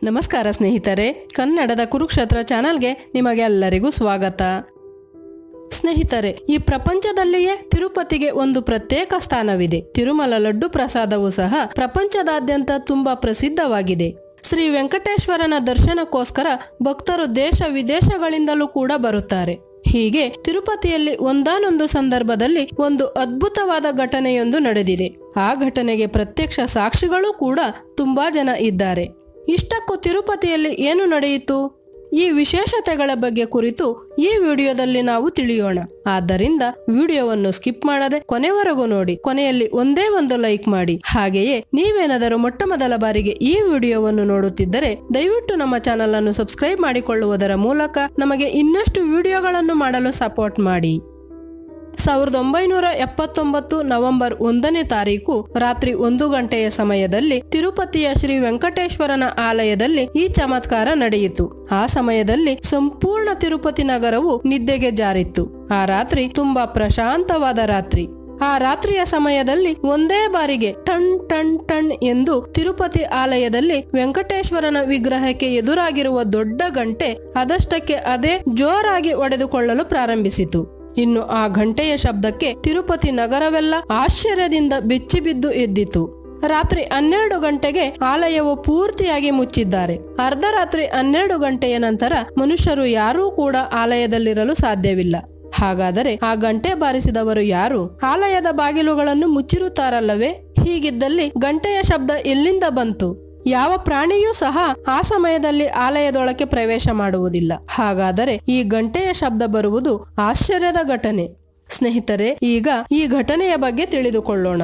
ನಮಸ್ಕಾರ ಸ್ನೇಹಿತರೆ ಕನ್ನಡದ ಕುರುಕ್ಷೇತ್ರ ಚಾನಲ್ಗೆ ನಿಮಗೆಲ್ಲರಿಗೂ ಸ್ವಾಗತ ಸ್ನೇಹಿತರೆ ಈ ಪ್ರಪಂಚದಲ್ಲಿಯೇ ತಿರುಪತಿಗೆ ಒಂದು ಪ್ರತ್ಯೇಕ ಸ್ಥಾನವಿದೆ ತಿರುಮಲ ಲಡ್ಡು ಪ್ರಸಾದವು ಸಹ ಪ್ರಪಂಚದಾದ್ಯಂತ ತುಂಬಾ ಪ್ರಸಿದ್ಧವಾಗಿದೆ ಶ್ರೀ ವೆಂಕಟೇಶ್ವರನ ದರ್ಶನಕ್ಕೋಸ್ಕರ ಭಕ್ತರು ದೇಶ ವಿದೇಶಗಳಿಂದಲೂ ಕೂಡ ಬರುತ್ತಾರೆ ಹೀಗೆ ತಿರುಪತಿಯಲ್ಲಿ ಒಂದಾನೊಂದು ಸಂದರ್ಭದಲ್ಲಿ ಒಂದು ಅದ್ಭುತವಾದ ಘಟನೆಯೊಂದು ನಡೆದಿದೆ ಆ ಘಟನೆಗೆ ಪ್ರತ್ಯಕ್ಷ ಸಾಕ್ಷಿಗಳೂ ಕೂಡ ತುಂಬಾ ಜನ ಇದ್ದಾರೆ ಇಷ್ಟಕ್ಕೂ ತಿರುಪತಿಯಲ್ಲಿ ಏನು ನಡೆಯಿತು ಈ ವಿಶೇಷತೆಗಳ ಬಗ್ಗೆ ಕುರಿತು ಈ ವಿಡಿಯೋದಲ್ಲಿ ನಾವು ತಿಳಿಯೋಣ ಆದ್ದರಿಂದ ವಿಡಿಯೋವನ್ನು ಸ್ಕಿಪ್ ಮಾಡದೆ ಕೊನೆವರೆಗೂ ನೋಡಿ ಕೊನೆಯಲ್ಲಿ ಒಂದೇ ಒಂದು ಲೈಕ್ ಮಾಡಿ ಹಾಗೆಯೇ ನೀವೇನಾದರೂ ಮೊಟ್ಟ ಮೊದಲ ಬಾರಿಗೆ ಈ ವಿಡಿಯೋವನ್ನು ನೋಡುತ್ತಿದ್ದರೆ ದಯವಿಟ್ಟು ನಮ್ಮ ಚಾನಲ್ ಅನ್ನು ಸಬ್ಸ್ಕ್ರೈಬ್ ಮಾಡಿಕೊಳ್ಳುವುದರ ಮೂಲಕ ನಮಗೆ ಇನ್ನಷ್ಟು ವಿಡಿಯೋಗಳನ್ನು ಮಾಡಲು ಸಪೋರ್ಟ್ ಮಾಡಿ ಸಾವಿರದ ಒಂಬೈನೂರ ಎಪ್ಪತ್ತೊಂಬತ್ತು ನವೆಂಬರ್ ಒಂದನೇ ತಾರೀಕು ರಾತ್ರಿ ಒಂದು ಗಂಟೆಯ ಸಮಯದಲ್ಲಿ ತಿರುಪತಿಯ ಶ್ರೀ ವೆಂಕಟೇಶ್ವರನ ಆಲಯದಲ್ಲಿ ಈ ಚಮತ್ಕಾರ ನಡೆಯಿತು ಆ ಸಮಯದಲ್ಲಿ ಸಂಪೂರ್ಣ ತಿರುಪತಿ ನಗರವು ನಿದ್ದೆಗೆ ಜಾರಿತ್ತು ಆ ರಾತ್ರಿ ತುಂಬಾ ಪ್ರಶಾಂತವಾದ ರಾತ್ರಿ ಆ ರಾತ್ರಿಯ ಸಮಯದಲ್ಲಿ ಒಂದೇ ಬಾರಿಗೆ ಟಣ್ ಟಣ್ ಟಣ್ ಎಂದು ತಿರುಪತಿ ಆಲಯದಲ್ಲಿ ವೆಂಕಟೇಶ್ವರನ ವಿಗ್ರಹಕ್ಕೆ ಎದುರಾಗಿರುವ ದೊಡ್ಡ ಗಂಟೆ ಅದಷ್ಟಕ್ಕೆ ಅದೇ ಜೋರಾಗಿ ಒಡೆದುಕೊಳ್ಳಲು ಪ್ರಾರಂಭಿಸಿತು ಇನ್ನು ಆ ಘಂಟೆಯ ಶಬ್ದಕ್ಕೆ ತಿರುಪತಿ ನಗರವೆಲ್ಲ ಆಶ್ಚರ್ಯದಿಂದ ಬೆಚ್ಚಿಬಿದ್ದು ಎದ್ದಿತು ರಾತ್ರಿ ಹನ್ನೆರಡು ಗಂಟೆಗೆ ಆಲಯವು ಪೂರ್ತಿಯಾಗಿ ಮುಚ್ಚಿದ್ದಾರೆ ಅರ್ಧರಾತ್ರಿ ಹನ್ನೆರಡು ಗಂಟೆಯ ನಂತರ ಮನುಷ್ಯರು ಯಾರೂ ಕೂಡ ಆಲಯದಲ್ಲಿರಲು ಸಾಧ್ಯವಿಲ್ಲ ಹಾಗಾದರೆ ಆ ಗಂಟೆ ಬಾರಿಸಿದವರು ಯಾರು ಆಲಯದ ಬಾಗಿಲುಗಳನ್ನು ಮುಚ್ಚಿರುತ್ತಾರಲ್ಲವೇ ಹೀಗಿದ್ದಲ್ಲಿ ಗಂಟೆಯ ಶಬ್ದ ಎಲ್ಲಿಂದ ಬಂತು ಯಾವ ಪ್ರಾಣಿಯೂ ಸಹ ಆ ಸಮಯದಲ್ಲಿ ಆಲಯದೊಳಕ್ಕೆ ಪ್ರವೇಶ ಮಾಡುವುದಿಲ್ಲ ಹಾಗಾದರೆ ಈ ಗಂಟೆಯ ಶಬ್ದ ಬರುವುದು ಆಶ್ಚರ್ಯದ ಘಟನೆ ಸ್ನೇಹಿತರೆ ಈಗ ಈ ಘಟನೆಯ ಬಗ್ಗೆ ತಿಳಿದುಕೊಳ್ಳೋಣ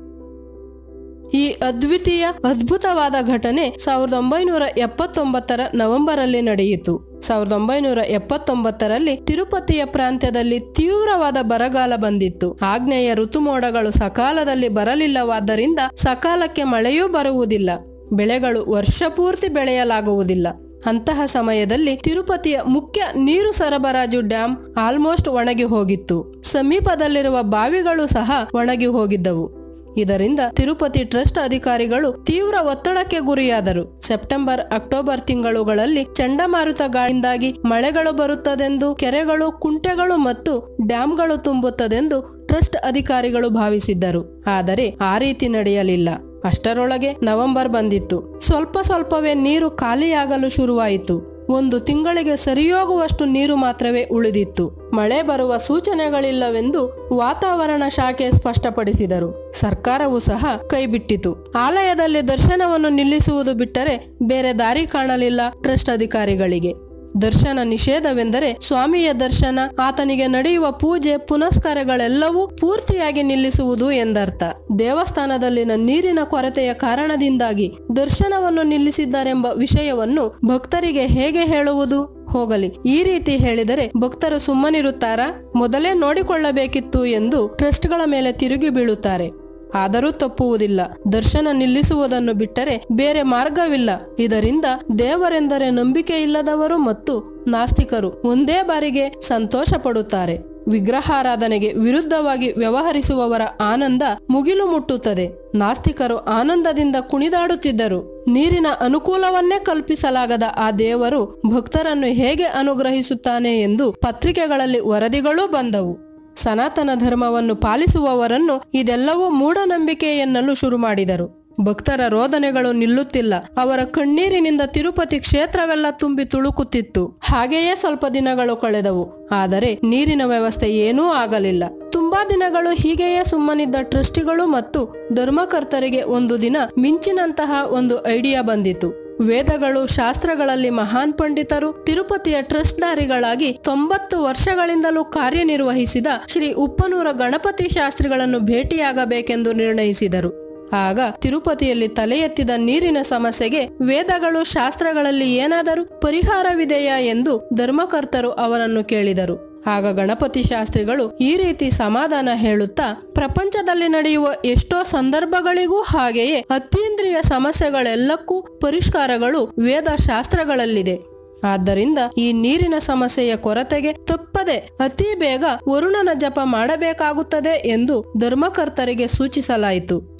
ಈ ಅದ್ವಿತೀಯ ಅದ್ಭುತವಾದ ಘಟನೆ ಸಾವಿರದ ಒಂಬೈನೂರ ಎಪ್ಪತ್ತೊಂಬತ್ತರ ನವೆಂಬರ್ ಅಲ್ಲಿ ನಡೆಯಿತು ಸಾವಿರದ ಒಂಬೈನೂರ ಎಪ್ಪತ್ತೊಂಬತ್ತರಲ್ಲಿ ತಿರುಪತಿಯ ಪ್ರಾಂತ್ಯದಲ್ಲಿ ತೀವ್ರವಾದ ಬರಗಾಲ ಬಂದಿತ್ತು ಆಗ್ನೇಯ ಋತುಮೋಡಗಳು ಸಕಾಲದಲ್ಲಿ ಬರಲಿಲ್ಲವಾದ್ದರಿಂದ ಸಕಾಲಕ್ಕೆ ಮಳೆಯೂ ಬರುವುದಿಲ್ಲ ಬೆಳೆಗಳು ವರ್ಷಪೂರ್ತಿ ಬೆಳೆಯಲಾಗುವುದಿಲ್ಲ ಅಂತಹ ಸಮಯದಲ್ಲಿ ತಿರುಪತಿಯ ಮುಖ್ಯ ನೀರು ಸರಬರಾಜು ಡ್ಯಾಂ ಆಲ್ಮೋಸ್ಟ್ ಒಣಗಿ ಹೋಗಿತ್ತು ಸಮೀಪದಲ್ಲಿರುವ ಬಾವಿಗಳು ಸಹ ಒಣಗಿ ಹೋಗಿದ್ದವು ಇದರಿಂದ ತಿರುಪತಿ ಟ್ರಸ್ಟ್ ಅಧಿಕಾರಿಗಳು ತೀವ್ರ ಒತ್ತಡಕ್ಕೆ ಗುರಿಯಾದರು ಸೆಪ್ಟೆಂಬರ್ ಅಕ್ಟೋಬರ್ ತಿಂಗಳುಗಳಲ್ಲಿ ಚಂಡಮಾರುತ ಗಾಳಿಯಿಂದಾಗಿ ಮಳೆಗಳು ಬರುತ್ತದೆಂದು ಕೆರೆಗಳು ಕುಂಟೆಗಳು ಮತ್ತು ಡ್ಯಾಂಗಳು ತುಂಬುತ್ತದೆಂದು ಟ್ರಸ್ಟ್ ಅಧಿಕಾರಿಗಳು ಭಾವಿಸಿದ್ದರು ಆದರೆ ಆ ರೀತಿ ನಡೆಯಲಿಲ್ಲ ಅಷ್ಟರೊಳಗೆ ನವೆಂಬರ್ ಬಂದಿತ್ತು ಸ್ವಲ್ಪ ಸ್ವಲ್ಪವೇ ನೀರು ಖಾಲಿಯಾಗಲು ಶುರುವಾಯಿತು ಒಂದು ತಿಂಗಳಿಗೆ ಸರಿಯೋಗುವಷ್ಟು ನೀರು ಮಾತ್ರವೇ ಉಳಿದಿತ್ತು ಮಳೆ ಬರುವ ಸೂಚನೆಗಳಿಲ್ಲವೆಂದು ವಾತಾವರಣ ಶಾಖೆ ಸ್ಪಷ್ಟಪಡಿಸಿದರು ಸರ್ಕಾರವು ಸಹ ಕೈಬಿಟ್ಟಿತು ಆಲಯದಲ್ಲಿ ದರ್ಶನವನ್ನು ನಿಲ್ಲಿಸುವುದು ಬಿಟ್ಟರೆ ಬೇರೆ ದಾರಿ ಕಾಣಲಿಲ್ಲ ಟ್ರಸ್ಟ್ ಅಧಿಕಾರಿಗಳಿಗೆ ದರ್ಶನ ನಿಷೇಧವೆಂದರೆ ಸ್ವಾಮಿಯ ದರ್ಶನ ಆತನಿಗೆ ನಡೆಯುವ ಪೂಜೆ ಪುನಸ್ಕಾರಗಳೆಲ್ಲವೂ ಪೂರ್ತಿಯಾಗಿ ನಿಲ್ಲಿಸುವುದು ಎಂದರ್ಥ ದೇವಸ್ಥಾನದಲ್ಲಿನ ನೀರಿನ ಕೊರತೆಯ ಕಾರಣದಿಂದಾಗಿ ದರ್ಶನವನ್ನು ನಿಲ್ಲಿಸಿದ್ದಾರೆಂಬ ವಿಷಯವನ್ನು ಭಕ್ತರಿಗೆ ಹೇಗೆ ಹೇಳುವುದು ಹೋಗಲಿ ಈ ರೀತಿ ಹೇಳಿದರೆ ಭಕ್ತರು ಸುಮ್ಮನಿರುತ್ತಾರಾ ಮೊದಲೇ ನೋಡಿಕೊಳ್ಳಬೇಕಿತ್ತು ಎಂದು ಟ್ರಸ್ಟ್ಗಳ ಮೇಲೆ ತಿರುಗಿ ಬೀಳುತ್ತಾರೆ ಆದರೂ ತಪ್ಪುವುದಿಲ್ಲ ದರ್ಶನ ನಿಲ್ಲಿಸುವುದನ್ನು ಬಿಟ್ಟರೆ ಬೇರೆ ಮಾರ್ಗವಿಲ್ಲ ಇದರಿಂದ ದೇವರೆಂದರೆ ನಂಬಿಕೆ ಇಲ್ಲದವರು ಮತ್ತು ನಾಸ್ತಿಕರು ಒಂದೇ ಬಾರಿಗೆ ಸಂತೋಷ ಪಡುತ್ತಾರೆ ವಿಗ್ರಹಾರಾಧನೆಗೆ ವಿರುದ್ಧವಾಗಿ ವ್ಯವಹರಿಸುವವರ ಆನಂದ ಮುಗಿಲು ಮುಟ್ಟುತ್ತದೆ ನಾಸ್ತಿಕರು ಆನಂದದಿಂದ ಕುಣಿದಾಡುತ್ತಿದ್ದರು ನೀರಿನ ಅನುಕೂಲವನ್ನೇ ಕಲ್ಪಿಸಲಾಗದ ಆ ದೇವರು ಭಕ್ತರನ್ನು ಹೇಗೆ ಅನುಗ್ರಹಿಸುತ್ತಾನೆ ಎಂದು ಪತ್ರಿಕೆಗಳಲ್ಲಿ ವರದಿಗಳೂ ಬಂದವು ಸನಾತನ ಧರ್ಮವನ್ನು ಪಾಲಿಸುವವರನ್ನು ಇದೆಲ್ಲವೂ ಮೂಢನಂಬಿಕೆ ಎನ್ನಲು ಶುರು ಮಾಡಿದರು ಭಕ್ತರ ರೋದನೆಗಳು ನಿಲ್ಲುತ್ತಿಲ್ಲ ಅವರ ಕಣ್ಣೀರಿನಿಂದ ತಿರುಪತಿ ಕ್ಷೇತ್ರವೆಲ್ಲ ತುಂಬಿ ತುಳುಕುತ್ತಿತ್ತು ಹಾಗೆಯೇ ಸ್ವಲ್ಪ ದಿನಗಳು ಕಳೆದವು ಆದರೆ ನೀರಿನ ವ್ಯವಸ್ಥೆ ಏನೂ ಆಗಲಿಲ್ಲ ತುಂಬಾ ದಿನಗಳು ಹೀಗೆಯೇ ಸುಮ್ಮನಿದ್ದ ಟ್ರಸ್ಟಿಗಳು ಮತ್ತು ಧರ್ಮಕರ್ತರಿಗೆ ಒಂದು ದಿನ ಮಿಂಚಿನಂತಹ ಒಂದು ಐಡಿಯಾ ಬಂದಿತು ವೇದಗಳು ಶಾಸ್ತ್ರಗಳಲ್ಲಿ ಮಹಾನ್ ಪಂಡಿತರು ತಿರುಪತಿಯ ಟ್ರಸ್ಟ್ದಾರಿಗಳಾಗಿ ತೊಂಬತ್ತು ವರ್ಷಗಳಿಂದಲೂ ಕಾರ್ಯನಿರ್ವಹಿಸಿದ ಶ್ರೀ ಉಪ್ಪನೂರ ಗಣಪತಿ ಶಾಸ್ತ್ರಿಗಳನ್ನು ಭೇಟಿಯಾಗಬೇಕೆಂದು ನಿರ್ಣಯಿಸಿದರು ಆಗ ತಿರುಪತಿಯಲ್ಲಿ ತಲೆ ಎತ್ತಿದ ನೀರಿನ ಸಮಸ್ಯೆಗೆ ವೇದಗಳು ಶಾಸ್ತ್ರಗಳಲ್ಲಿ ಏನಾದರೂ ಪರಿಹಾರವಿದೆಯಾ ಎಂದು ಧರ್ಮಕರ್ತರು ಅವರನ್ನು ಕೇಳಿದರು ಆಗ ಗಣಪತಿ ಶಾಸ್ತ್ರಿಗಳು ಈ ರೀತಿ ಸಮಾಧಾನ ಹೇಳುತ್ತಾ ಪ್ರಪಂಚದಲ್ಲಿ ನಡೆಯುವ ಎಷ್ಟೋ ಸಂದರ್ಭಗಳಿಗೂ ಹಾಗೆಯೇ ಅತೀಂದ್ರಿಯ ಸಮಸ್ಯೆಗಳೆಲ್ಲಕ್ಕೂ ಪರಿಷ್ಕಾರಗಳು ವೇದ ಶಾಸ್ತ್ರಗಳಲ್ಲಿದೆ ಆದ್ದರಿಂದ ಈ ನೀರಿನ ಸಮಸ್ಯೆಯ ಕೊರತೆಗೆ ತಪ್ಪದೆ ಅತಿ ಬೇಗ ವರುಣನ ಜಪ ಮಾಡಬೇಕಾಗುತ್ತದೆ ಎಂದು ಧರ್ಮಕರ್ತರಿಗೆ ಸೂಚಿಸಲಾಯಿತು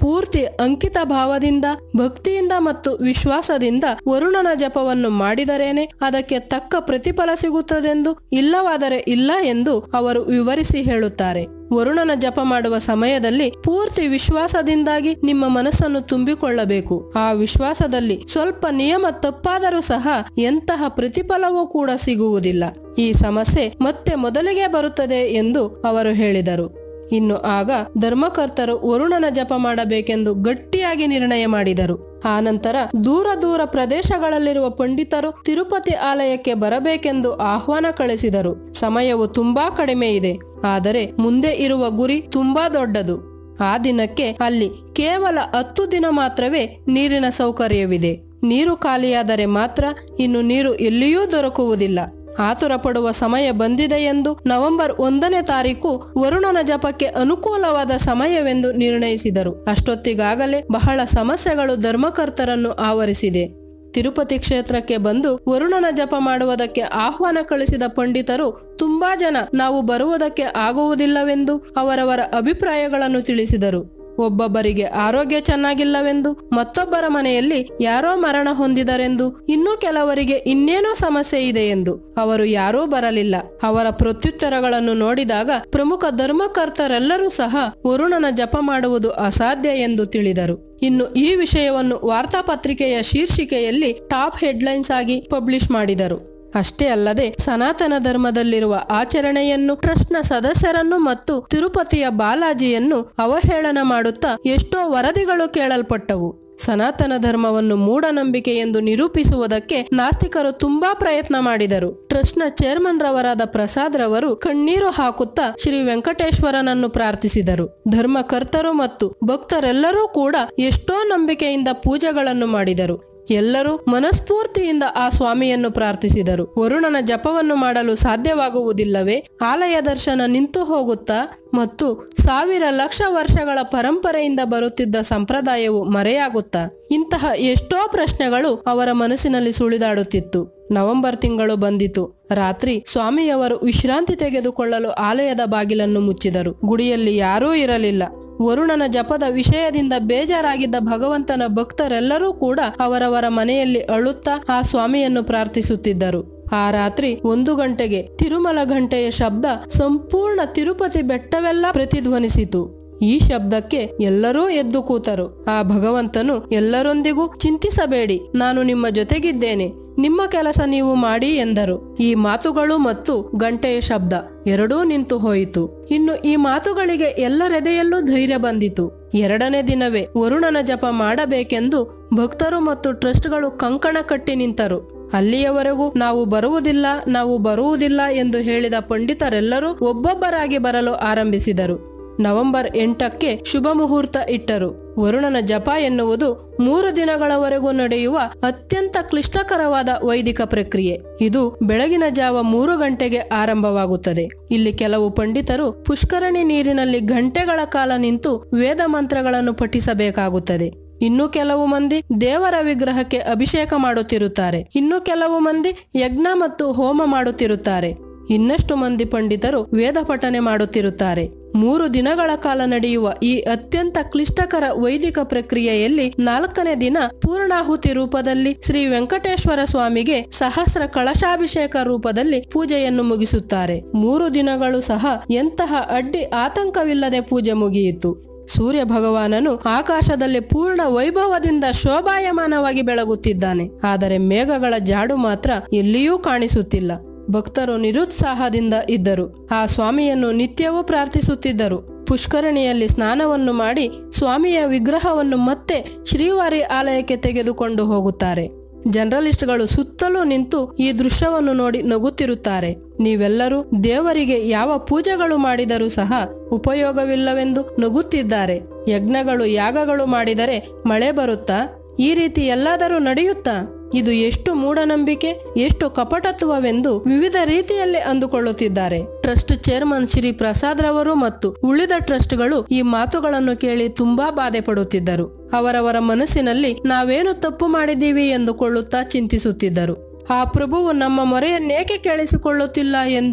ಪೂರ್ತಿ ಅಂಕಿತ ಭಾವದಿಂದ ಭಕ್ತಿಯಿಂದ ಮತ್ತು ವಿಶ್ವಾಸದಿಂದ ವರುಣನ ಜಪವನ್ನು ಮಾಡಿದರೇನೆ ಅದಕ್ಕೆ ತಕ್ಕ ಪ್ರತಿಫಲ ಸಿಗುತ್ತದೆಂದು ಇಲ್ಲವಾದರೆ ಇಲ್ಲ ಎಂದು ಅವರು ವಿವರಿಸಿ ಹೇಳುತ್ತಾರೆ ವರುಣನ ಜಪ ಮಾಡುವ ಸಮಯದಲ್ಲಿ ಪೂರ್ತಿ ವಿಶ್ವಾಸದಿಂದಾಗಿ ನಿಮ್ಮ ಮನಸ್ಸನ್ನು ತುಂಬಿಕೊಳ್ಳಬೇಕು ಆ ವಿಶ್ವಾಸದಲ್ಲಿ ಸ್ವಲ್ಪ ನಿಯಮ ತಪ್ಪಾದರೂ ಸಹ ಎಂತಹ ಪ್ರತಿಫಲವೂ ಕೂಡ ಸಿಗುವುದಿಲ್ಲ ಈ ಸಮಸ್ಯೆ ಮತ್ತೆ ಮೊದಲಿಗೆ ಬರುತ್ತದೆ ಎಂದು ಅವರು ಹೇಳಿದರು ಇನ್ನು ಆಗ ಧರ್ಮಕರ್ತರು ವರುಣನ ಜಪ ಮಾಡಬೇಕೆಂದು ಗಟ್ಟಿಯಾಗಿ ನಿರ್ಣಯ ಮಾಡಿದರು ಆನಂತರ ದೂರ ದೂರ ಪ್ರದೇಶಗಳಲ್ಲಿರುವ ಪಂಡಿತರು ತಿರುಪತಿ ಆಲಯಕ್ಕೆ ಬರಬೇಕೆಂದು ಆಹ್ವಾನ ಕಳಿಸಿದರು ಸಮಯವು ತುಂಬಾ ಕಡಿಮೆ ಇದೆ ಆದರೆ ಮುಂದೆ ಇರುವ ಗುರಿ ತುಂಬಾ ದೊಡ್ಡದು ಆ ದಿನಕ್ಕೆ ಅಲ್ಲಿ ಕೇವಲ ಹತ್ತು ದಿನ ಮಾತ್ರವೇ ನೀರಿನ ಸೌಕರ್ಯವಿದೆ ನೀರು ಖಾಲಿಯಾದರೆ ಮಾತ್ರ ಇನ್ನು ನೀರು ಎಲ್ಲಿಯೂ ದೊರಕುವುದಿಲ್ಲ ಆತುರ ಪಡುವ ಸಮಯ ಬಂದಿದೆ ಎಂದು ನವೆಂಬರ್ ಒಂದನೇ ತಾರೀಕು ವರುಣನ ಜಪಕ್ಕೆ ಅನುಕೂಲವಾದ ಸಮಯವೆಂದು ನಿರ್ಣಯಿಸಿದರು ಅಷ್ಟೊತ್ತಿಗಾಗಲೇ ಬಹಳ ಸಮಸ್ಯೆಗಳು ಧರ್ಮಕರ್ತರನ್ನು ಆವರಿಸಿದೆ ತಿರುಪತಿ ಕ್ಷೇತ್ರಕ್ಕೆ ಬಂದು ವರುಣನ ಜಪ ಮಾಡುವುದಕ್ಕೆ ಆಹ್ವಾನ ಕಳಿಸಿದ ಪಂಡಿತರು ತುಂಬಾ ಜನ ನಾವು ಬರುವುದಕ್ಕೆ ಆಗುವುದಿಲ್ಲವೆಂದು ಅವರವರ ಅಭಿಪ್ರಾಯಗಳನ್ನು ತಿಳಿಸಿದರು ಒಬ್ಬೊಬ್ಬರಿಗೆ ಆರೋಗ್ಯ ಚೆನ್ನಾಗಿಲ್ಲವೆಂದು ಮತ್ತೊಬ್ಬರ ಮನೆಯಲ್ಲಿ ಯಾರೋ ಮರಣ ಹೊಂದಿದರೆಂದು ಇನ್ನೂ ಕೆಲವರಿಗೆ ಇನ್ನೇನೋ ಸಮಸ್ಯೆ ಇದೆ ಎಂದು ಅವರು ಯಾರೂ ಬರಲಿಲ್ಲ ಅವರ ಪ್ರತ್ಯುತ್ತರಗಳನ್ನು ನೋಡಿದಾಗ ಪ್ರಮುಖ ಧರ್ಮಕರ್ತರೆಲ್ಲರೂ ಸಹ ವರುಣನ ಜಪ ಮಾಡುವುದು ಅಸಾಧ್ಯ ಎಂದು ತಿಳಿದರು ಇನ್ನು ಈ ವಿಷಯವನ್ನು ವಾರ್ತಾಪತ್ರಿಕೆಯ ಶೀರ್ಷಿಕೆಯಲ್ಲಿ ಟಾಪ್ ಹೆಡ್ಲೈನ್ಸ್ ಆಗಿ ಪಬ್ಲಿಷ್ ಮಾಡಿದರು ಅಷ್ಟೇ ಅಲ್ಲದೆ ಸನಾತನ ಧರ್ಮದಲ್ಲಿರುವ ಆಚರಣೆಯನ್ನು ಟ್ರಸ್ಟ್ನ ಸದಸ್ಯರನ್ನು ಮತ್ತು ತಿರುಪತಿಯ ಬಾಲಾಜಿಯನ್ನು ಅವಹೇಳನ ಮಾಡುತ್ತಾ ಎಷ್ಟೋ ವರದಿಗಳು ಕೇಳಲ್ಪಟ್ಟವು ಸನಾತನ ಧರ್ಮವನ್ನು ಮೂಢನಂಬಿಕೆ ಎಂದು ನಿರೂಪಿಸುವುದಕ್ಕೆ ನಾಸ್ತಿಕರು ತುಂಬಾ ಪ್ರಯತ್ನ ಮಾಡಿದರು ಟ್ರಸ್ಟ್ನ ಚೇರ್ಮನ್ ರವರಾದ ಪ್ರಸಾದ್ ರವರು ಕಣ್ಣೀರು ಹಾಕುತ್ತಾ ಶ್ರೀ ವೆಂಕಟೇಶ್ವರನನ್ನು ಪ್ರಾರ್ಥಿಸಿದರು ಧರ್ಮಕರ್ತರು ಮತ್ತು ಭಕ್ತರೆಲ್ಲರೂ ಕೂಡ ಎಷ್ಟೋ ನಂಬಿಕೆಯಿಂದ ಪೂಜೆಗಳನ್ನು ಮಾಡಿದರು ಎಲ್ಲರೂ ಮನಸ್ಫೂರ್ತಿಯಿಂದ ಆ ಸ್ವಾಮಿಯನ್ನು ಪ್ರಾರ್ಥಿಸಿದರು ವರುಣನ ಜಪವನ್ನು ಮಾಡಲು ಸಾಧ್ಯವಾಗುವುದಿಲ್ಲವೇ ಆಲಯ ದರ್ಶನ ನಿಂತು ಹೋಗುತ್ತಾ ಮತ್ತು ಸಾವಿರ ಲಕ್ಷ ವರ್ಷಗಳ ಪರಂಪರೆಯಿಂದ ಬರುತ್ತಿದ್ದ ಸಂಪ್ರದಾಯವು ಮರೆಯಾಗುತ್ತಾ ಇಂತಹ ಎಷ್ಟೋ ಪ್ರಶ್ನೆಗಳು ಅವರ ಮನಸ್ಸಿನಲ್ಲಿ ಸುಳಿದಾಡುತ್ತಿತ್ತು ನವೆಂಬರ್ ತಿಂಗಳು ಬಂದಿತು ರಾತ್ರಿ ಸ್ವಾಮಿಯವರು ವಿಶ್ರಾಂತಿ ತೆಗೆದುಕೊಳ್ಳಲು ಆಲಯದ ಬಾಗಿಲನ್ನು ಮುಚ್ಚಿದರು ಗುಡಿಯಲ್ಲಿ ಯಾರೂ ಇರಲಿಲ್ಲ ವರುಣನ ಜಪದ ವಿಷಯದಿಂದ ಬೇಜಾರಾಗಿದ್ದ ಭಗವಂತನ ಭಕ್ತರೆಲ್ಲರೂ ಕೂಡ ಅವರವರ ಮನೆಯಲ್ಲಿ ಅಳುತ್ತಾ ಆ ಸ್ವಾಮಿಯನ್ನು ಪ್ರಾರ್ಥಿಸುತ್ತಿದ್ದರು ಆ ರಾತ್ರಿ ಒಂದು ಗಂಟೆಗೆ ತಿರುಮಲ ಗಂಟೆಯ ಶಬ್ದ ಸಂಪೂರ್ಣ ತಿರುಪತಿ ಬೆಟ್ಟವೆಲ್ಲ ಪ್ರತಿಧ್ವನಿಸಿತು ಈ ಶಬ್ದಕ್ಕೆ ಎಲ್ಲರೂ ಎದ್ದು ಕೂತರು ಆ ಭಗವಂತನು ಎಲ್ಲರೊಂದಿಗೂ ಚಿಂತಿಸಬೇಡಿ ನಾನು ನಿಮ್ಮ ಜೊತೆಗಿದ್ದೇನೆ ನಿಮ್ಮ ಕೆಲಸ ನೀವು ಮಾಡಿ ಎಂದರು ಈ ಮಾತುಗಳು ಮತ್ತು ಗಂಟೆಯ ಶಬ್ದ ಎರಡೂ ನಿಂತು ಹೋಯಿತು ಇನ್ನು ಈ ಮಾತುಗಳಿಗೆ ಎಲ್ಲರೆದೆಯಲ್ಲೂ ಧೈರ್ಯ ಬಂದಿತು ಎರಡನೇ ದಿನವೇ ವರುಣನ ಜಪ ಮಾಡಬೇಕೆಂದು ಭಕ್ತರು ಮತ್ತು ಟ್ರಸ್ಟ್ಗಳು ಕಂಕಣ ಕಟ್ಟಿ ನಿಂತರು ಅಲ್ಲಿಯವರೆಗೂ ನಾವು ಬರುವುದಿಲ್ಲ ನಾವು ಬರುವುದಿಲ್ಲ ಎಂದು ಹೇಳಿದ ಪಂಡಿತರೆಲ್ಲರೂ ಒಬ್ಬೊಬ್ಬರಾಗಿ ಬರಲು ಆರಂಭಿಸಿದರು ನವೆಂಬರ್ ಎಂಟಕ್ಕೆ ಶುಭ ಮುಹೂರ್ತ ಇಟ್ಟರು ವರುಣನ ಜಪ ಎನ್ನುವುದು ಮೂರು ದಿನಗಳವರೆಗೂ ನಡೆಯುವ ಅತ್ಯಂತ ಕ್ಲಿಷ್ಟಕರವಾದ ವೈದಿಕ ಪ್ರಕ್ರಿಯೆ ಇದು ಬೆಳಗಿನ ಜಾವ ಮೂರು ಗಂಟೆಗೆ ಆರಂಭವಾಗುತ್ತದೆ ಇಲ್ಲಿ ಕೆಲವು ಪಂಡಿತರು ಪುಷ್ಕರಣಿ ನೀರಿನಲ್ಲಿ ಗಂಟೆಗಳ ಕಾಲ ನಿಂತು ವೇದ ಮಂತ್ರಗಳನ್ನು ಪಠಿಸಬೇಕಾಗುತ್ತದೆ ಇನ್ನು ಕೆಲವು ಮಂದಿ ದೇವರ ವಿಗ್ರಹಕ್ಕೆ ಅಭಿಷೇಕ ಮಾಡುತ್ತಿರುತ್ತಾರೆ ಇನ್ನು ಕೆಲವು ಮಂದಿ ಯಜ್ಞ ಮತ್ತು ಹೋಮ ಮಾಡುತ್ತಿರುತ್ತಾರೆ ಇನ್ನಷ್ಟು ಮಂದಿ ಪಂಡಿತರು ವೇದ ಪಠನೆ ಮಾಡುತ್ತಿರುತ್ತಾರೆ ಮೂರು ದಿನಗಳ ಕಾಲ ನಡೆಯುವ ಈ ಅತ್ಯಂತ ಕ್ಲಿಷ್ಟಕರ ವೈದಿಕ ಪ್ರಕ್ರಿಯೆಯಲ್ಲಿ ನಾಲ್ಕನೇ ದಿನ ಪೂರ್ಣಾಹುತಿ ರೂಪದಲ್ಲಿ ಶ್ರೀ ವೆಂಕಟೇಶ್ವರ ಸ್ವಾಮಿಗೆ ಸಹಸ್ರ ಕಳಶಾಭಿಷೇಕ ರೂಪದಲ್ಲಿ ಪೂಜೆಯನ್ನು ಮುಗಿಸುತ್ತಾರೆ ಮೂರು ದಿನಗಳು ಸಹ ಎಂತಹ ಅಡ್ಡಿ ಆತಂಕವಿಲ್ಲದೆ ಪೂಜೆ ಮುಗಿಯಿತು ಸೂರ್ಯ ಭಗವಾನನು ಆಕಾಶದಲ್ಲಿ ಪೂರ್ಣ ವೈಭವದಿಂದ ಶೋಭಾಯಮಾನವಾಗಿ ಬೆಳಗುತ್ತಿದ್ದಾನೆ ಆದರೆ ಮೇಘಗಳ ಜಾಡು ಮಾತ್ರ ಎಲ್ಲಿಯೂ ಕಾಣಿಸುತ್ತಿಲ್ಲ ಭಕ್ತರು ನಿರುತ್ಸಾಹದಿಂದ ಇದ್ದರು ಆ ಸ್ವಾಮಿಯನ್ನು ನಿತ್ಯವೂ ಪ್ರಾರ್ಥಿಸುತ್ತಿದ್ದರು ಪುಷ್ಕರಣಿಯಲ್ಲಿ ಸ್ನಾನವನ್ನು ಮಾಡಿ ಸ್ವಾಮಿಯ ವಿಗ್ರಹವನ್ನು ಮತ್ತೆ ಶ್ರೀವಾರಿ ಆಲಯಕ್ಕೆ ತೆಗೆದುಕೊಂಡು ಹೋಗುತ್ತಾರೆ ಜರ್ನಲಿಸ್ಟ್ಗಳು ಸುತ್ತಲೂ ನಿಂತು ಈ ದೃಶ್ಯವನ್ನು ನೋಡಿ ನಗುತ್ತಿರುತ್ತಾರೆ ನೀವೆಲ್ಲರೂ ದೇವರಿಗೆ ಯಾವ ಪೂಜೆಗಳು ಮಾಡಿದರೂ ಸಹ ಉಪಯೋಗವಿಲ್ಲವೆಂದು ನಗುತ್ತಿದ್ದಾರೆ ಯಜ್ಞಗಳು ಯಾಗಗಳು ಮಾಡಿದರೆ ಮಳೆ ಬರುತ್ತಾ ಈ ರೀತಿ ಎಲ್ಲಾದರೂ ನಡೆಯುತ್ತಾ ಇದು ಎಷ್ಟು ಮೂಢನಂಬಿಕೆ ಎಷ್ಟು ಕಪಟತ್ವವೆಂದು ವಿವಿಧ ರೀತಿಯಲ್ಲಿ ಅಂದುಕೊಳ್ಳುತ್ತಿದ್ದಾರೆ ಟ್ರಸ್ಟ್ ಚೇರ್ಮನ್ ಶ್ರೀ ಪ್ರಸಾದ್ ರವರು ಮತ್ತು ಉಳಿದ ಟ್ರಸ್ಟ್ಗಳು ಈ ಮಾತುಗಳನ್ನು ಕೇಳಿ ತುಂಬಾ ಬಾಧೆ ಪಡುತ್ತಿದ್ದರು ಅವರವರ ಮನಸ್ಸಿನಲ್ಲಿ ನಾವೇನು ತಪ್ಪು ಮಾಡಿದ್ದೀವಿ ಎಂದುಕೊಳ್ಳುತ್ತಾ ಚಿಂತಿಸುತ್ತಿದ್ದರು ಆ ಪ್ರಭುವು ನಮ್ಮ ಮೊರೆಯನ್ನೇಕೆ ಕೇಳಿಸಿಕೊಳ್ಳುತ್ತಿಲ್ಲ ಎಂದು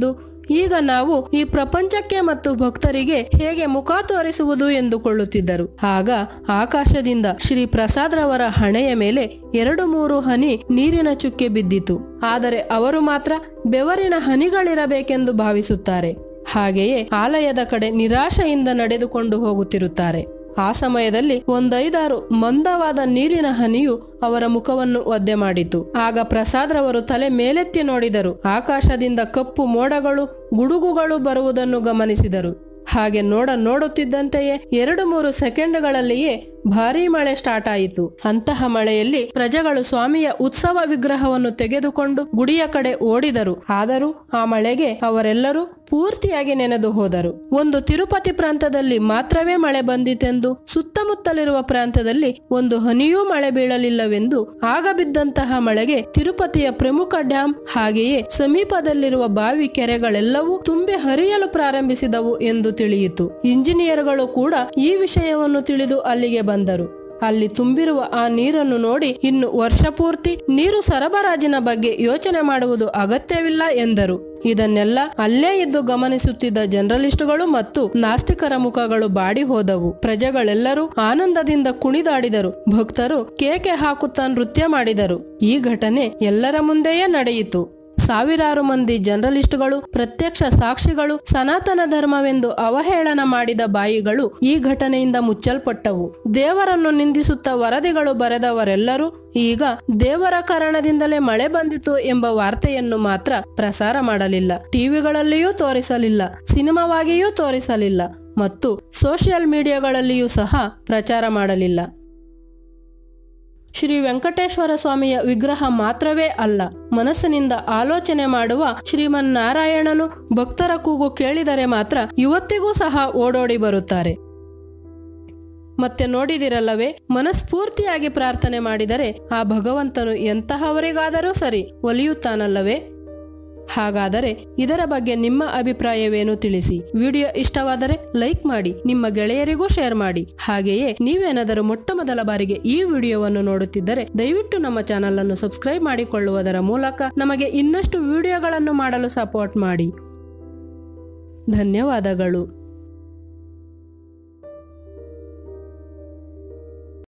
ಈಗ ನಾವು ಈ ಪ್ರಪಂಚಕ್ಕೆ ಮತ್ತು ಭಕ್ತರಿಗೆ ಹೇಗೆ ಮುಖ ತೋರಿಸುವುದು ಎಂದುಕೊಳ್ಳುತ್ತಿದ್ದರು ಆಗ ಆಕಾಶದಿಂದ ಶ್ರೀ ಪ್ರಸಾದ್ರವರ ಹಣೆಯ ಮೇಲೆ ಎರಡು ಮೂರು ಹನಿ ನೀರಿನ ಚುಕ್ಕೆ ಬಿದ್ದಿತು ಆದರೆ ಅವರು ಮಾತ್ರ ಬೆವರಿನ ಹನಿಗಳಿರಬೇಕೆಂದು ಭಾವಿಸುತ್ತಾರೆ ಹಾಗೆಯೇ ಆಲಯದ ಕಡೆ ನಿರಾಶೆಯಿಂದ ನಡೆದುಕೊಂಡು ಹೋಗುತ್ತಿರುತ್ತಾರೆ ಆ ಸಮಯದಲ್ಲಿ ಒಂದೈದಾರು ಮಂದವಾದ ನೀರಿನ ಹನಿಯು ಅವರ ಮುಖವನ್ನು ಒದ್ದೆ ಮಾಡಿತು ಆಗ ಪ್ರಸಾದ್ರವರು ತಲೆ ಮೇಲೆತ್ತಿ ನೋಡಿದರು ಆಕಾಶದಿಂದ ಕಪ್ಪು ಮೋಡಗಳು ಗುಡುಗುಗಳು ಬರುವುದನ್ನು ಗಮನಿಸಿದರು ಹಾಗೆ ನೋಡ ನೋಡುತ್ತಿದ್ದಂತೆಯೇ ಎರಡು ಮೂರು ಸೆಕೆಂಡ್ಗಳಲ್ಲಿಯೇ ಭಾರೀ ಮಳೆ ಸ್ಟಾರ್ಟ್ ಆಯಿತು ಅಂತಹ ಮಳೆಯಲ್ಲಿ ಪ್ರಜೆಗಳು ಸ್ವಾಮಿಯ ಉತ್ಸವ ವಿಗ್ರಹವನ್ನು ತೆಗೆದುಕೊಂಡು ಗುಡಿಯ ಕಡೆ ಓಡಿದರು ಆದರೂ ಆ ಮಳೆಗೆ ಅವರೆಲ್ಲರೂ ಪೂರ್ತಿಯಾಗಿ ನೆನೆದು ಹೋದರು ಒಂದು ತಿರುಪತಿ ಪ್ರಾಂತದಲ್ಲಿ ಮಾತ್ರವೇ ಮಳೆ ಬಂದಿತೆಂದು ಸುತ್ತಮುತ್ತಲಿರುವ ಪ್ರಾಂತದಲ್ಲಿ ಒಂದು ಹನಿಯೂ ಮಳೆ ಬೀಳಲಿಲ್ಲವೆಂದು ಆಗ ಬಿದ್ದಂತಹ ಮಳೆಗೆ ತಿರುಪತಿಯ ಪ್ರಮುಖ ಡ್ಯಾಂ ಹಾಗೆಯೇ ಸಮೀಪದಲ್ಲಿರುವ ಬಾವಿ ಕೆರೆಗಳೆಲ್ಲವೂ ತುಂಬಿ ಹರಿಯಲು ಪ್ರಾರಂಭಿಸಿದವು ಎಂದು ತಿಳಿಯಿತು ಇಂಜಿನಿಯರ್ಗಳು ಕೂಡ ಈ ವಿಷಯವನ್ನು ತಿಳಿದು ಅಲ್ಲಿಗೆ ಬಂದರು ಅಲ್ಲಿ ತುಂಬಿರುವ ಆ ನೀರನ್ನು ನೋಡಿ ಇನ್ನು ವರ್ಷಪೂರ್ತಿ ನೀರು ಸರಬರಾಜಿನ ಬಗ್ಗೆ ಯೋಚನೆ ಮಾಡುವುದು ಅಗತ್ಯವಿಲ್ಲ ಎಂದರು ಇದನ್ನೆಲ್ಲ ಅಲ್ಲೇ ಇದ್ದು ಗಮನಿಸುತ್ತಿದ್ದ ಜನರಲಿಸ್ಟುಗಳು ಮತ್ತು ನಾಸ್ತಿಕರ ಮುಖಗಳು ಬಾಡಿ ಹೋದವು ಪ್ರಜೆಗಳೆಲ್ಲರೂ ಆನಂದದಿಂದ ಕುಣಿದಾಡಿದರು ಭಕ್ತರು ಕೇಕೆ ಹಾಕುತ್ತಾ ನೃತ್ಯ ಮಾಡಿದರು ಈ ಘಟನೆ ಎಲ್ಲರ ಮುಂದೆಯೇ ನಡೆಯಿತು ಸಾವಿರಾರು ಮಂದಿ ಜರ್ನಲಿಸ್ಟ್ಗಳು ಪ್ರತ್ಯಕ್ಷ ಸಾಕ್ಷಿಗಳು ಸನಾತನ ಧರ್ಮವೆಂದು ಅವಹೇಳನ ಮಾಡಿದ ಬಾಯಿಗಳು ಈ ಘಟನೆಯಿಂದ ಮುಚ್ಚಲ್ಪಟ್ಟವು ದೇವರನ್ನು ನಿಂದಿಸುತ್ತಾ ವರದಿಗಳು ಬರೆದವರೆಲ್ಲರೂ ಈಗ ದೇವರ ಕಾರಣದಿಂದಲೇ ಮಳೆ ಬಂದಿತು ಎಂಬ ವಾರ್ತೆಯನ್ನು ಮಾತ್ರ ಪ್ರಸಾರ ಮಾಡಲಿಲ್ಲ ಟಿವಿಗಳಲ್ಲಿಯೂ ತೋರಿಸಲಿಲ್ಲ ಸಿನಿಮಾವಾಗಿಯೂ ತೋರಿಸಲಿಲ್ಲ ಮತ್ತು ಸೋಷಿಯಲ್ ಮೀಡಿಯಾಗಳಲ್ಲಿಯೂ ಸಹ ಪ್ರಚಾರ ಮಾಡಲಿಲ್ಲ ಶ್ರೀ ವೆಂಕಟೇಶ್ವರ ಸ್ವಾಮಿಯ ವಿಗ್ರಹ ಮಾತ್ರವೇ ಅಲ್ಲ ಮನಸ್ಸಿನಿಂದ ಆಲೋಚನೆ ಮಾಡುವ ಶ್ರೀಮನ್ನಾರಾಯಣನು ಭಕ್ತರ ಕೂಗು ಕೇಳಿದರೆ ಮಾತ್ರ ಇವತ್ತಿಗೂ ಸಹ ಓಡೋಡಿ ಬರುತ್ತಾರೆ ಮತ್ತೆ ನೋಡಿದಿರಲ್ಲವೇ ಮನಸ್ಫೂರ್ತಿಯಾಗಿ ಪ್ರಾರ್ಥನೆ ಮಾಡಿದರೆ ಆ ಭಗವಂತನು ಎಂತಹವರಿಗಾದರೂ ಸರಿ ಒಲಿಯುತ್ತಾನಲ್ಲವೇ ಹಾಗಾದರೆ ಇದರ ಬಗ್ಗೆ ನಿಮ್ಮ ಅಭಿಪ್ರಾಯವೇನು ತಿಳಿಸಿ ವಿಡಿಯೋ ಇಷ್ಟವಾದರೆ ಲೈಕ್ ಮಾಡಿ ನಿಮ್ಮ ಗೆಳೆಯರಿಗೂ ಶೇರ್ ಮಾಡಿ ಹಾಗೆಯೇ ನೀವೇನಾದರೂ ಮೊಟ್ಟ ಮೊದಲ ಬಾರಿಗೆ ಈ ವಿಡಿಯೋವನ್ನು ನೋಡುತ್ತಿದ್ದರೆ ದಯವಿಟ್ಟು ನಮ್ಮ ಚಾನಲ್ ಅನ್ನು ಸಬ್ಸ್ಕ್ರೈಬ್ ಮಾಡಿಕೊಳ್ಳುವುದರ ಮೂಲಕ ನಮಗೆ ಇನ್ನಷ್ಟು ವಿಡಿಯೋಗಳನ್ನು ಮಾಡಲು ಸಪೋರ್ಟ್ ಮಾಡಿ ಧನ್ಯವಾದಗಳು